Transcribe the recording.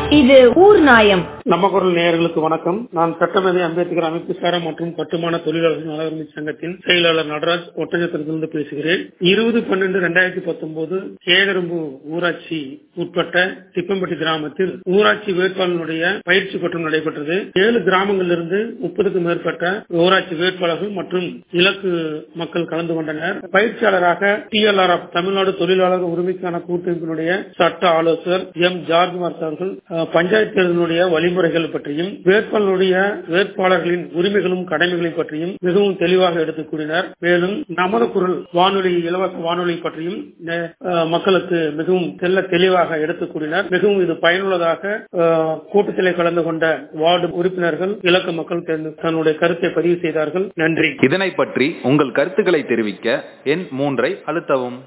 இது ஊர் நாயம் நம்ம குரல் நேயர்களுக்கு வணக்கம் நான் சட்டமேதை அம்பேத்கர் அமைப்பு சாரா மற்றும் கட்டுமான தொழிலாளர்கள் நலவரிமை சங்கத்தின் செயலாளர் நடராஜ் ஒட்டஞ்சத்திலிருந்து பேசுகிறேன் இருபது பன்னெண்டு ரெண்டாயிரத்தி பத்தொன்பது கேதரும்பு ஊராட்சி உட்பட்ட திப்பம்பட்டி கிராமத்தில் ஊராட்சி வேட்பாளர்களுடைய பயிற்சி கூட்டம் நடைபெற்றது ஏழு கிராமங்களிலிருந்து முப்பதுக்கும் மேற்பட்ட ஊராட்சி வேட்பாளர்கள் மற்றும் இலக்கு மக்கள் கலந்து கொண்டனர் பயிற்சியாளராக டிஎல்ஆர் ஆஃப் தமிழ்நாடு தொழிலாளர் உரிமைக்கான கூட்டமைப்பினுடைய சட்ட ஆலோசகர் எம் ஜார்ஜ்மார்க் அவர்கள் அஹ், பஞ்சாயத்து தேர்தலுடைய வழிமுறைகள் பற்றியும் வேட்பாளருடைய வேட்பாளர்களின் உரிமைகளும் கடமைகளை பற்றியும் மிகவும் தெளிவாக எடுத்துக் கூறினார் மேலும் நமது குரல் வானொலி இலவச வானொலி பற்றியும் நெ- அஹ், மக்களுக்கு மிகவும் தெல்ல தெளிவாக எடுத்துக் கூறினார் மிகவும் இது பயனுள்ளதாக அஹ், கூட்டத்திலே கலந்து கொண்ட வார்டு உறுப்பினர்கள் இலக்க மக்கள் தன்- தன்னுடைய கருத்தை பதிவு செய்தார்கள் நன்றி இதனை பற்றி உங்கள் கருத்துக்களை தெரிவிக்க எண் மூன்றை அழுத்தவும்